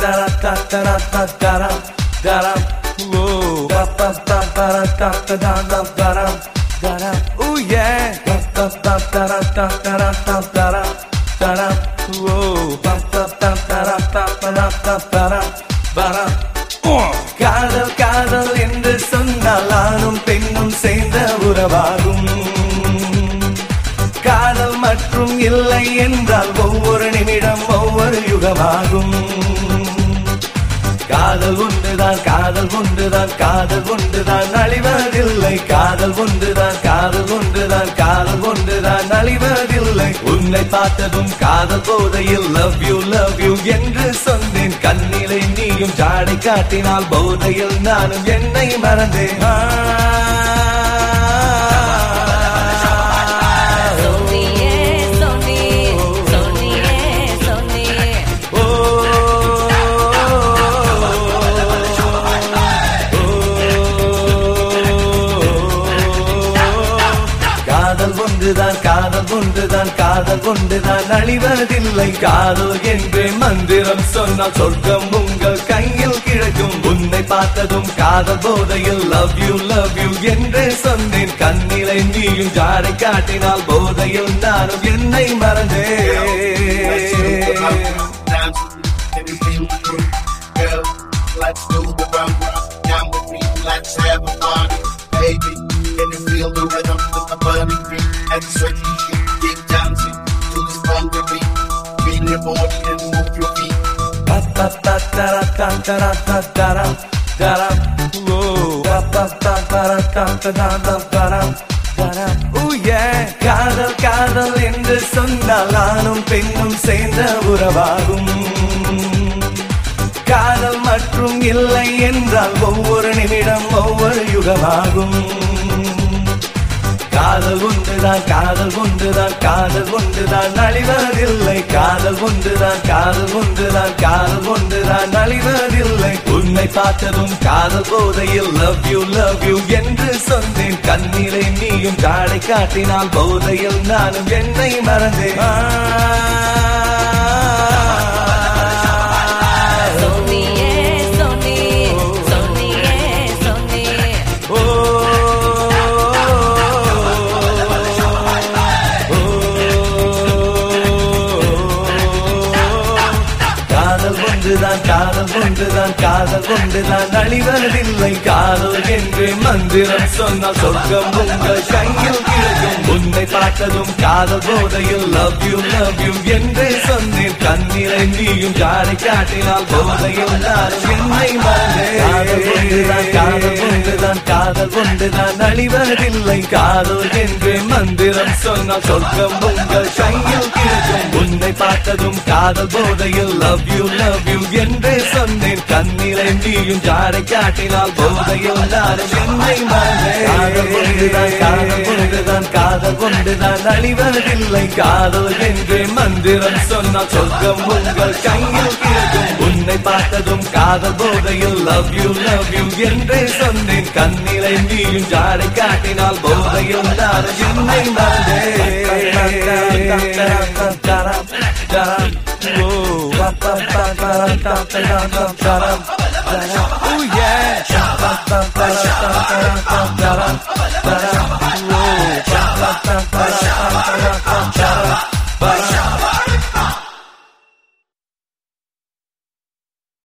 da da da da da da da da Whoa. Da da da da da da da da da da da da Ooh yeah. Da da da da da da da da da da da da Whoa. Da da da da da da da da da da da da காதல் காதல் என்று சொன்னால் ஆணும் பெண்ணும் சேர்ந்த உறவாகும் காதல் மற்றும் இல்லை என்றால் ஒவ்வொரு நிமிடம் ஒவ்வொரு யுகமாகும் காதல் ஒன்றுதான் காதல் ஒன்றுதான் காதல் ஒன்றுதான் அழிவதில்லை காதல் ஒன்றுதான் காதல் ஒன்றுதான் காதல் ஒன்றுதான் அழிவதில்லை உன்னை பார்த்ததும் காதல் போதையில் லவ் யூ லவ் யூ என்று சொன்னேன் கண்ணிலை நீயும் ஜாடை காட்டினால் போதையில் நானும் என்னை மறந்தேன் ஆ. சொன்னியே சொன்னி சொன்னியே சொன்னி ஓ காதல் ஒன்றுதான் காதல் ஒன்றுதான் காதல் ஒன்றுதான் அழிவதில்லை காதல் என்று மந்திரம் சொன்னால் சொர்க்கம் உங்கள் கையில் கிழக்கும் உன்னை பார்த்ததும் காதல் போதையில் லவ் யூ லவ் யூ என்று சொன்னேன் கண்ணிலை நீயும் ஜாடை காட்டினால் போதையில் நானும் என்னை மறந்தேன் Girl, let's do the run run. Down with me, let's have a party. Baby, can you feel the rhythm with the burning beat? And sweaty shit, keep dancing to this funky beat. Feel your body and move your feet. காதல் காதல் என்று சொன்னால் ஆணும் பெண்ணும் சேர்ந்த உறவாகும் காதல் மற்றும் இல்லை என்றால் ஒவ்வொரு நிமிடம் ஒவ்வொரு யுகமாகும் காதல் ஒன்றுதான் காதல் ஒன்றுதான் காதல் ஒன்றுதான் அழிவதில்லை காதல் ஒன்றுதான் காதல் ஒன்றுதான் காதல் ஒன்றுதான் அழிவதில்லை உன்னை பார்த்ததும் காதல் போதையில் லவ் யூ லவ் யூ என்று சொன்னேன் கண்ணிலை நீயும் ஜாடை காட்டினால் போதையில் நானும் என்னை மறந்தேன் ஆ. சொன்னியே சொன்னி சொன்னியே சொன்னி ஓ காதல் ஒன்றுதான் காதல் ஒன்றுதான் காதல் ஒன்றுதான் அழிவதில்லை காதல் என்று மந்திரம் சொன்னால் சொர்க்கம் உங்கள் கையில் கிழக்கும் உன்னை பார்த்ததும் காதல் போதையில் லவ் யூ லவ் யூ என்று சொன்னேன் கண்ணிலை நீயும் ஜாடை காட்டினால் போதையில் நானும் என்னை மறந்தேன் காதல் ஒன்றுதான் காதல் ஒன்றுதான் காதல் ஒன்றுதான் அழிவதில்லை காதல் என்று மந்திரம் சொன்னால் சொர்க்கம் உங்கள் கையில் கிழக்கும் உன்னை பார்த்ததும் காதல் போதையில் லவ் யூ லவ் யூ என்று சொன்னேன் கண்ணிலை நீயும் ஜாடை காட்டினால் போதையில் நானும் என்னை மறந்தேன் காதல் ஒன்றுதான் காதல் ஒன்றுதான் காதல் ஒன்றுதான் அழிவதில்லை காதல் என்று மந்திரம் சொன்னால் சொர்க்கம் உங்கள் கையில் கிழக்கும் உன்னை பார்த்ததும் காதல் போதையில் லவ் யூ லவ் யூ என்று சொன்னேன் கண்ணிலை நீயும் ஜாடை காட்டினால் போதையில் நானும் என்னை மறந்தேன்